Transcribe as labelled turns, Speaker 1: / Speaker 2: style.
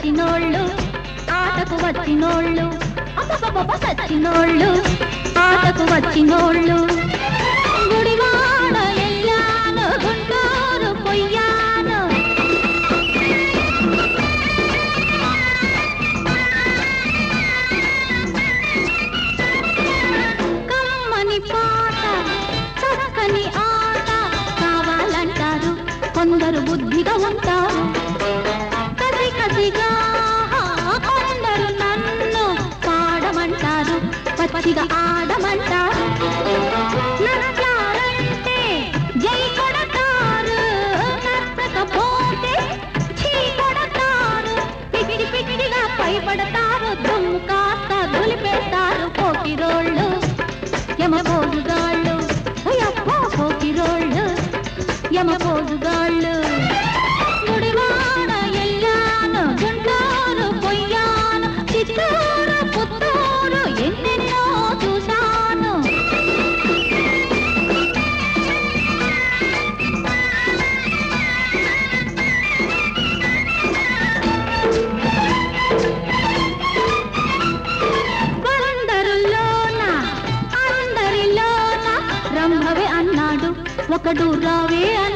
Speaker 1: సచ్చినోళ్ళు ఆటకు వచ్చినోళ్ళు అబ్బబ్బబ్బ సచ్చినోళ్ళు ఆటకు వచ్చినోళ్ళు గుడివాడ ఎల్లాను గుంటూరు పొయ్యాను కమ్మని పాట చక్కని ఆట కావాలంటారు కొందరు బుద్ధిగా ఉంటారు కసి కసిగా కొందరు నన్ను పాడమంటారు పచ్చిగా ఆడమంటారు నచ్చారంటే జై కొడతారు నచ్చకపోతే చీ కొడతారు పిచ్చి పిచ్చిగా పైపడతారు దుమ్ము కాస్త దులిపేస్తారు పోకిరోళ్ళు యమ పోజుగాళ్ళు అయ్యప్పో పోకిరోళ్ళు యమ పోజుగాళ్ళు గుడివాడ ఎల్లాను గుంటూరు పొయ్యాను చిత్తూరు పుత్తూరు ఎన్నెన్నో చూశాను అందరిలోన అందరిలోన రంభవే అన్నాడు ఒకడు రావే అన్నాడు